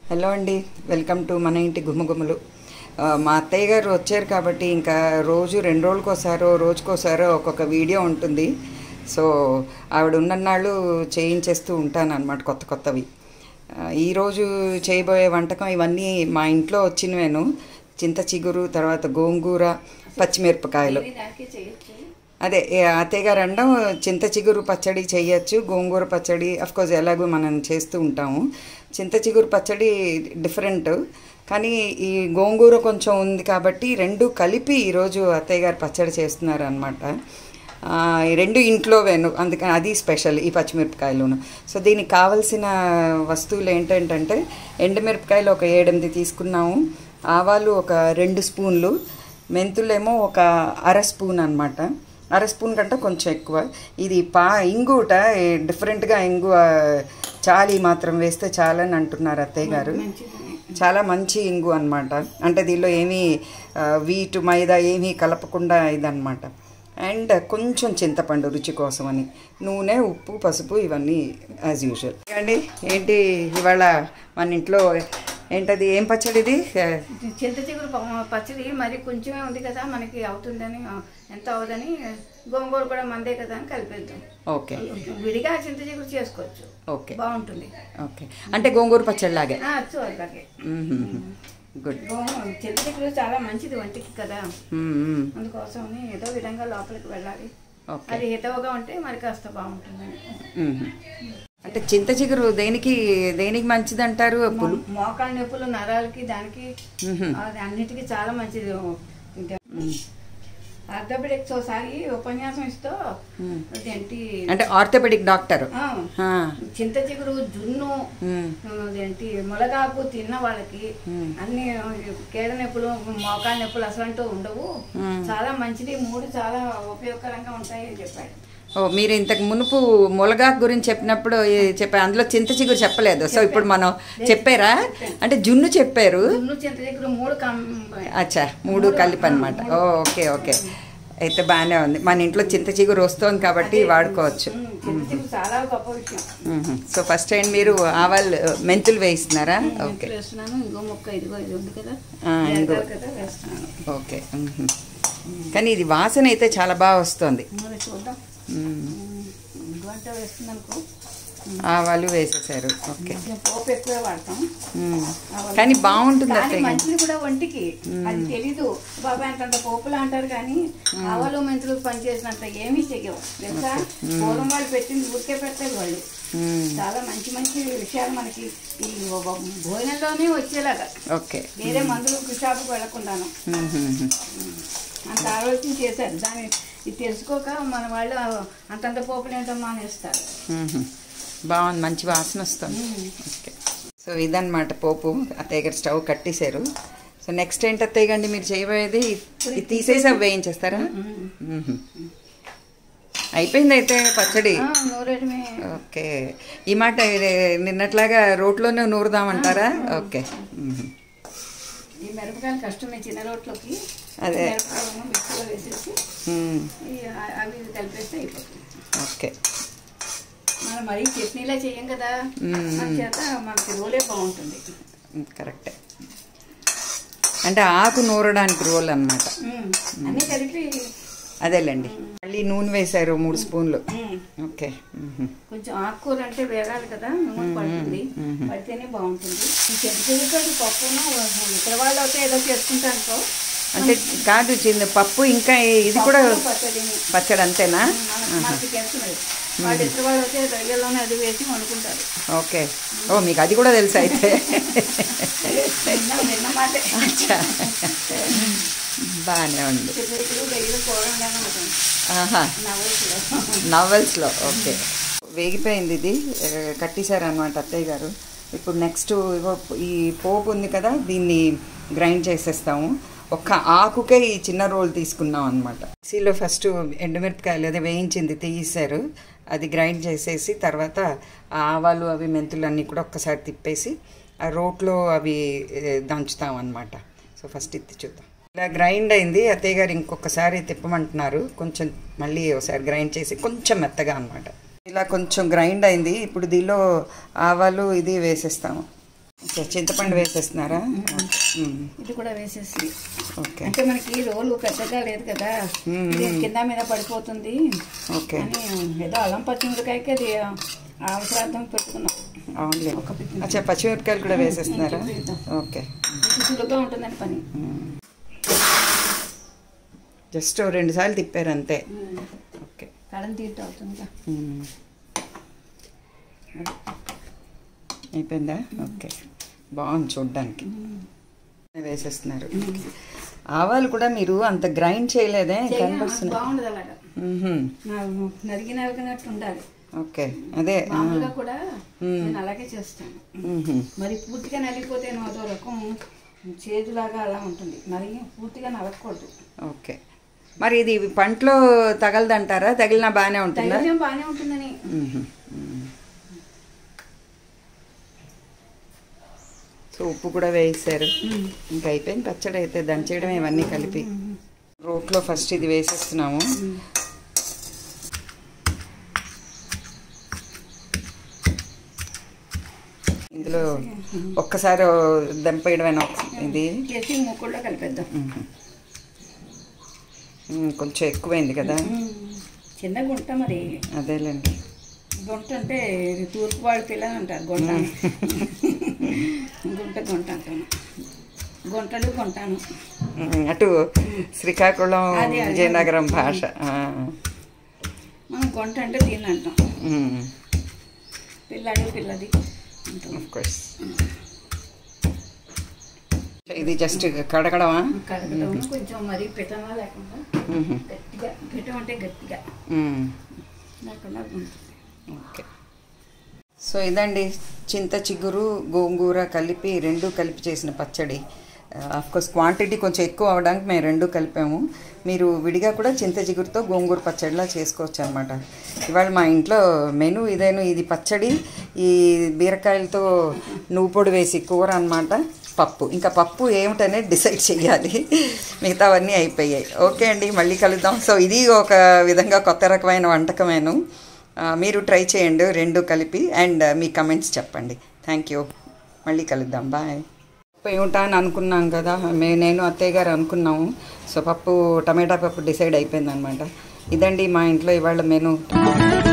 Hello అండి welcome to మన ఇంటి గుమ్మగుమ్మలు ఆ, మా అత్తయ్య గారు వచ్చారు కాబట్టి ఇంకా రోజు రెండు రోజులకోసారో రోజుకోసారో ఒక్కొక్క వీడియో ఉంటుంది సో ఆవిడ ఉన్నన్నాళ్ళు చేయించేస్తూ ఉంటాను అనమాట కొత్త కొత్తవి ఆ, ఈరోజు చేయబోయే వంటకం ఇవన్నీ మా ఇంట్లో వచ్చినవేను చింత చిగురు తర్వాత గోంగూర పచ్చిమిరపకాయలు అదే ఏ అత్తయ్య గారు అనడం చింత చిగురు పచ్చడి చేయొచ్చు గోంగూర పచ్చడి కోర్స్ ఎలాగో మనం చేస్తూ ఉంటాము చింత చిగురు పచ్చడి డిఫరెంట్ కానీ ఈ గోంగూర కొంచెం ఉంది కాబట్టి రెండు కలిపి ఈరోజు అత్తయ్య గారు పచ్చడి చేస్తున్నారు అనమాట ఈ రెండు ఇంట్లో వేను అందుకని అది స్పెషల్ ఈ పచ్చిమిరపకాయలును సో దీనికి కావలసిన వస్తువులు ఏంటంటే ఎండుమిరపకాయలు ఒక ఏడెనిమిది తీసుకున్నాము ఆవాలు ఒక రెండు స్పూన్లు మెంతులేమో ఒక అర స్పూన్ అనమాట అర స్పూన్ కంటే కొంచెం ఎక్కువ ఇది పా ఇంగుట ఏ, డిఫరెంట్గా ఇంగు ఆ, చాలి మాత్రం వేస్తే చాలని అంటున్నారు అత్తయ్య గారు చాలా మంచి ఇంగు అనమాట అంటే దీనిలో ఏమీ ఆ, వీటు మైదా ఏమీ కలపకుండా ఇదన్నమాట అండ్ కొంచెం చింతపండు రుచి కోసం అని నూనె ఉప్పు పసుపు ఇవన్నీ యాజ్ యూజువల్ అండి ఏంటి ఇవాళ మన ఇంట్లో ఏంటది ఏం పచ్చడి ఇది చింత చిగురు ప- పచ్చడి మరి కొంచెమే ఉంది కదా మనకి అవుతుందని ఆ, ఎంత అవదని గోంగూర కూడా మందే కదా అని కలిపేద్దాం ఓకే విడిగా చింత చిగురు చేసుకోవచ్చు ఓకే బాగుంటుంది ఓకే అంటే గోంగూర పచ్చడి లాగే ఆ, అచ్చు అలాగే గుడ్ గోంగూర చింత చిగురు చాలా మంచిది వంటికి కదా అందుకోసమని ఏదో విధంగా లోపలికి వెళ్ళాలి ఓకే అది హితవుగా ఉంటే మరి కాస్త బాగుంటుందని అంటే చింత చిగురు దేనికి దేనికి మంచిది అంటారు పులు మోకాళ్ళ నొప్పులు నరాలకి దానికి అది అన్నిటికీ చాలా మంచిది ఇంకా ఆర్థోపెడిక్స్ ఒకసారి ఉపన్యాసం ఇస్తూ అదేంటి అంటే ఆర్థోపెడిక్ డాక్టర్ ఆ, చింత చిగురు జున్ను అదేంటి ములగాకు తిన్న వాళ్ళకి అన్ని కీడ నొప్పులు మోకాళ్ళ నొప్పులు అసలు ఉండవు చాలా మంచిది మూడు చాలా ఉపయోగకరంగా ఉంటాయి అని చెప్పాడు ఓ మీరు ఇంతకు మునుపు ములగాకు గురించి చెప్పినప్పుడు ఏ- చెప్పారు అందులో చింత చిగురు చెప్పలేదు సో ఇప్పుడు మనం చెప్పారా అంటే జున్ను చెప్పారు జున్ను చింత చిగురు మూడు కం అచ్చా మూడు కలిపి అనమాట ఓకే ఓకే అయితే బాగానే ఉంది మన ఇంట్లో చింత చిగురు వస్తుంది కాబట్టి వాడుకోవచ్చు ఉమ్, చింత చిగురు చాలా గొప్ప విషయం మ్మ్. సో ఫస్ట్ టైం మీరు ఆవాలు మెంతులు వేయిస్తున్నారా ఓకే మెంతులు వేస్తున్నాను ఇంకో మొక్క ఇదిగో ఇది ఉంది కదా ఆ, ఇంకో. వేస్తారు కదా వేస్తున్నాను ఓకే మ్మ్. కానీ ఇది వాసన అయితే చాలా బాగా వస్తుంది మరి చూద్దాం మ్మ్. ఇంకో అంటే వేస్తుంది అనుకో ఆవాలు వేసేసారు ఓకే కొంచెం పోపు ఎక్కువే వాడతాం మ్మ్. ఆవాలు. కానీ బాగుంటుంది కానీ అత్తయ్య మంచిది కూడా ఒంటికి అది తెలీదు బాబాయ్ అంతంత పోపులు అంటారు కానీ ఆవాలు మెంతులు పనిచేసినంత ఏమీ చెయ్యవు తెలుసా పూర్వం వాళ్ళు పెట్టింది ఊరికే పెడతారు వాళ్ళు మ్మ్. చాలా మంచి మంచి విషయాలు మనకి ఈ ఒక భోజనంలోనే వచ్చేలాగా ఓకే వేరే మందులు షాపుకి వెళ్ళకుండాను మ్మ్. మ్మ్. అంత ఆలోచన చేశారు దాన్ని ఇది తెలుసుకోక మన వాళ్ళు అంతంత పోపులు ఏంటో మానేస్తారు మ్మ్. బాగుంది మంచి వాసన వస్తుంది ఓకే సో ఇదన్నమాట పోపు అత్తయ్య గారు స్టవ్ కట్టేశారు సో నెక్స్ట్ ఏంటి అత్తయ్య గండి మీరు చేయబోయేది ఇది తీసేసి అవి వేయించేస్తారా మ్మ్. అయిపోయింది అయితే పచ్చడి ఆ, నూరేయడమే ఓకే ఈ మాట ఇది నిన్నట్లాగా రోట్లోనే నూరుదామంటారా ఓకే మ్మ్. ఈ మిరపకాయలు కష్టమే చిన్న రోట్లోకి అదే. మిరపకాయలను మిక్సీలో వేసేసి మ్మ్. ఈ అ- అవి ఇవి కలిపేస్తే అయిపోతుంది ఓకే మనం మరీ చట్నీలా చేయం కదా మ్మ్. చేత మనకి రోలే బాగుంటుంది మ్మ్, కరెక్టే అంటే ఆకు నూరడానికి రోల్ అన్నమాట మ్మ్. అన్నీ కలిపి అదేలేండి మళ్ళీ నూనె వేశారు మూడు స్పూన్లు మ్మ్. ఓకే మ్మ్. కొంచెం ఆకుకూర అంటే వేగాలి కదా నూనె పడుతుంది పడితేనే బాగుంటుంది ఈ చెట్టుతో పప్పును ఇతర వాళ్ళు అయితే ఏదో చేసుకుంటా అనుకో అంటే కాదు చిన్న పప్పు ఇంకా ఇది కూడా పప్పు పచ్చడిని పచ్చడి అంతేనా మనకి మనకి తెలుసులేదు వాళ్ళు ఇతర వాళ్ళు అయితే రొయ్యల్లోనే అది వేసి వండుకుంటారు ఓకే ఓ మీకు అది కూడా తెలుసు అయితే విన్నా విన్న మాటే అచ్చా బాగానే ఉంది చెట్టులు రొయ్యలు కూర ఉండాలని ఉంటుంది ఆహా నవల్స్లో నవల్స్లో ఓకే వేగిపోయింది ఇది ఆ, కట్టేశారనమాట అత్తయ్య గారు ఇప్పుడు నెక్స్ట్ ఇగో ఈ పోపు ఉంది కదా దీన్ని గ్రైండ్ చేసేస్తాము ఒక్క ఆకుకే ఈ చిన్న రోల్ తీసుకున్నాం అనమాట మిక్సీలో ఫస్ట్ ఎండుమిరపకాయలు అదే వేయించింది తీసారు అది గ్రైండ్ చేసేసి తర్వాత ఆ ఆవాలు అవి మెంతులు అన్నీ కూడా ఒక్కసారి తిప్పేసి ఆ రోట్లో అవి ఏ, దంచుతాం అనమాట సో ఫస్ట్ ఇది చూద్దాం ఇలా గ్రైండ్ అయింది అత్తయ్య గారు ఇంకొకసారి తిప్పమంటున్నారు కొంచెం మళ్ళీ ఒకసారి గ్రైండ్ చేసి కొంచెం మెత్తగా అన్నమాట ఇలా కొంచెం గ్రైండ్ అయింది ఇప్పుడు దీనిలో ఆవాలు ఇది వేసేస్తాము సో చింతపండు వేసేస్తున్నారా మ్మ్. ఇది కూడా వేసేసి ఓకే అంటే మనకి రోలు పెద్దగా లేదు కదా మ్మ్. ఇది కింద మీద పడిపోతుంది ఓకే అని ఏదో అల్లం పచ్చిమిరకాయకి అది అవసరార్థం పెట్టుకున్నాం అవునులే ఒక పిక్ అచ్చా పచ్చిమిరపకాయలు కూడా వేసేస్తున్నారా ఓకే ఇది సులువుగా ఉంటుందని పని జస్ట్ రెండు సార్లు తిప్పారు అంతే ఓకే కడం తీట అవుతుందిగా మ్మ్. అయిపోయిందా ఓకే బాగుంది చూడ్డానికి వేసేస్తున్నారు ఆవాలు కూడా మీరు అంత గ్రైండ్ చేయలేదే కనిపిస్తుంది బాగుండదు అలాగా మ్మ్హ్మ్. నా- నరిగి నరిగినట్టు ఉండాలి ఓకే అదే ఆ. మామూలుగా కూడా నేను అలాగే చేస్తాను మ్మ్హ్మ్. మరి పూర్తిగా నలిగిపోతే అదో రకం చేదులాగా అలా ఉంటుంది నలిగి పూర్తిగా నలగకూడదు ఓకే మరి ఇది పంటలో తగలదంటారా తగిలినా బాగానే ఉంటుందా ధైర్యం బాగానే ఉంటుందని మ్మ్హ్మ్. మ్మ్. సో ఉప్పు కూడా వేసారు ఇంకా అయిపోయింది పచ్చడి అయితే దంచేయడం ఇవన్నీ కలిపి రోట్లో ఫస్ట్ ఇది వేసేస్తున్నాము ఇందులో ఒక్కసారి దంపేయడమేనా ఇది చేసి మూకుల్లో కలిపేద్దాం మ్మ్, కొంచెం ఎక్కువైంది కదా చిన్న గుంట మరి అదేలేండి గుంట అంటే ఇది తూర్పు వాళ్ళ పిల్లలు అంటారు గుంట అని. గుంట గుంట అంటాను గుంటలు గుంటాను మ్మ్, అటు శ్రీకాకుళం అదే, అదే. విజయనగరం భాష ఆ. మనం గుంట అంటే దీన్ని అంటాం మ్మ్. పిల్లాడి పిల్లది అంటాం ఆఫ్ కోర్స్ ఇది జస్ట్ కడగడమా కడగడం కొంచెం మరీ పెట్టనా లేకుండా మ్మ్. గట్టిగా పెట్టం అంటే గట్టిగా మ్మ్. లేకుండా ఉంటుంది ఓకే సో ఇదండి చింత చిగురు గోంగూర కలిపి రెండు కలిపి చేసిన పచ్చడి కోర్స్ క్వాంటిటీ కొంచెం ఎక్కువ అవడానికి మేము రెండు కలిపాము మీరు విడిగా కూడా చింత చిగురుతో గోంగూర పచ్చడిలా చేసుకోవచ్చు అనమాట ఇవాళ మా ఇంట్లో మెను ఇదేను ఇది పచ్చడి ఈ బీరకాయలతో నువ్వు పొడి వేసి కూర అనమాట పప్పు ఇంకా పప్పు ఏమిటనేది డిసైడ్ చేయాలి మిగతావన్నీ అయిపోయాయి ఓకే అండి మళ్ళీ కలుద్దాం సో ఇది ఒక విధంగా కొత్త రకమైన వంటకమేను ఆ, మీరు ట్రై చేయండి రెండు కలిపి అండ్ మీ కమెంట్స్ చెప్పండి థ్యాంక్ యూ మళ్ళీ కలుద్దాం బాయ్ పప్పు ఏమిటా అని అనుకున్నాం కదా మే నేను అత్తయ్య గారు అనుకున్నాము సో పప్పు టమాటా పప్పు డిసైడ్ అయిపోయింది అనమాట ఇదండి మా ఇంట్లో ఇవాళ మెను